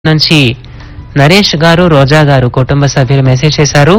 నుంచి నరేష్ గారు రోజా గారు కుటుంబ సభ్యులు మెసేజ్ చేశారు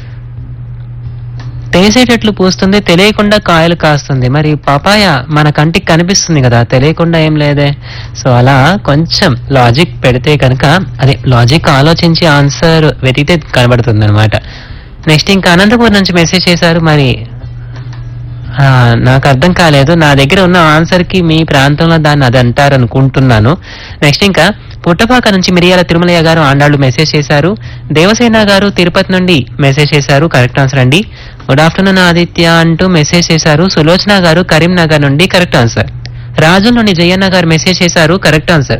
తెలిసేటట్లు పూస్తుంది తెలియకుండా కాయలు కాస్తుంది మరి పపాయ మన కంటికి కనిపిస్తుంది కదా తెలియకుండా ఏం లేదే సో అలా కొంచెం లాజిక్ పెడితే కనుక అదే లాజిక్ ఆలోచించి ఆన్సర్ వెతికితే కనబడుతుంది అనమాట నెక్స్ట్ ఇంకా అనంతపురం నుంచి మెసేజ్ చేశారు మరి ఆ, నాకు అర్థం కాలేదు నా దగ్గర ఉన్న ఆన్సర్ కి మీ ప్రాంతంలో దాన్ని అది అంటారు అనుకుంటున్నాను నెక్స్ట్ ఇంకా పుట్టపాక నుంచి మిరియాల తిరుమలయ్య గారు ఆండాళ్ళు మెసేజ్ చేశారు దేవసేన గారు తిరుపతి నుండి మెసేజ్ చేశారు కరెక్ట్ ఆన్సర్ అండి గుడ్ ఆఫ్టర్నూన్ ఆదిత్య అంటూ మెసేజ్ చేశారు సులోచన గారు కరీంనగర్ నుండి కరెక్ట్ ఆన్సర్ రాజు నుండి జయన్న గారు మెసేజ్ చేశారు కరెక్ట్ ఆన్సర్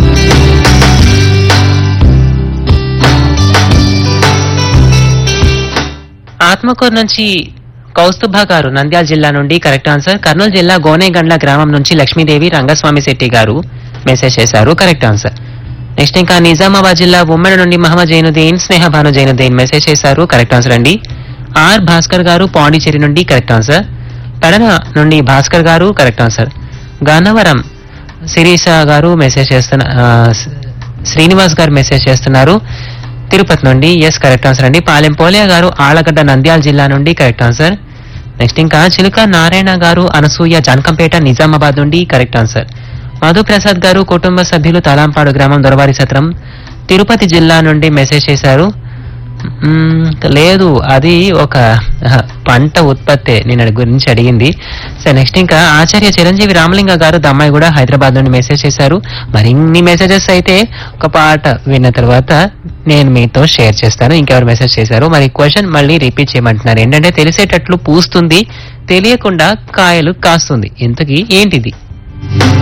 ఆత్మకూరు నుంచి కౌస్తుభ గారు నంద్యాల జిల్లా నుండి కరెక్ట్ ఆన్సర్ కర్నూలు జిల్లా గోనేగండ్ల గ్రామం నుంచి లక్ష్మీదేవి రంగస్వామి శెట్టి గారు మెసేజ్ చేశారు కరెక్ట్ ఆన్సర్ నెక్స్ట్ ఇంకా నిజామాబాద్ జిల్లా ఉమ్మడి నుండి మహమ్మద్ జైనుద్దీన్ స్నేహ భాను జైనుద్దీన్ మెసేజ్ చేశారు కరెక్ట్ ఆన్సర్ అండి ఆర్ భాస్కర్ గారు పాండిచేరి నుండి కరెక్ట్ ఆన్సర్ పెడన నుండి భాస్కర్ గారు కరెక్ట్ ఆన్సర్ గన్నవరం శిరీష గారు మెసేజ్ చేస్తున్న ఆ, శ్రీనివాస్ గారు మెసేజ్ చేస్తున్నారు తిరుపతి నుండి ఎస్ కరెక్ట్ ఆన్సర్ అండి పాలెం పోలియా గారు ఆళ్లగడ్డ నంద్యాల జిల్లా నుండి కరెక్ట్ ఆన్సర్ నెక్స్ట్ ఇంకా చిలుక నారాయణ గారు అనసూయ జానకంపేట నిజామాబాద్ నుండి కరెక్ట్ ఆన్సర్ మధు ప్రసాద్ గారు కుటుంబ సభ్యులు తలాంపాడు గ్రామం దొరవారి సత్రం తిరుపతి జిల్లా నుండి మెసేజ్ చేశారు మ్మ్, లేదు అది ఒక ఆహా, పంట ఉత్పత్తి నేను అది గురించి అడిగింది సో నెక్స్ట్ ఇంకా ఆచార్య చిరంజీవి రామలింగ గారు దమ్మాయి కూడా హైదరాబాద్ నుండి మెసేజ్ చేశారు మరిన్ని మెసేజెస్ అయితే ఒక పాట విన్న తర్వాత నేను మీతో షేర్ చేస్తాను ఇంకెవరు మెసేజ్ చేశారు మరి క్వశ్చన్ మళ్ళీ రిపీట్ చేయమంటున్నారు ఏంటంటే తెలిసేటట్లు పూస్తుంది తెలియకుండా కాయలు కాస్తుంది ఇంతకీ ఏంటిది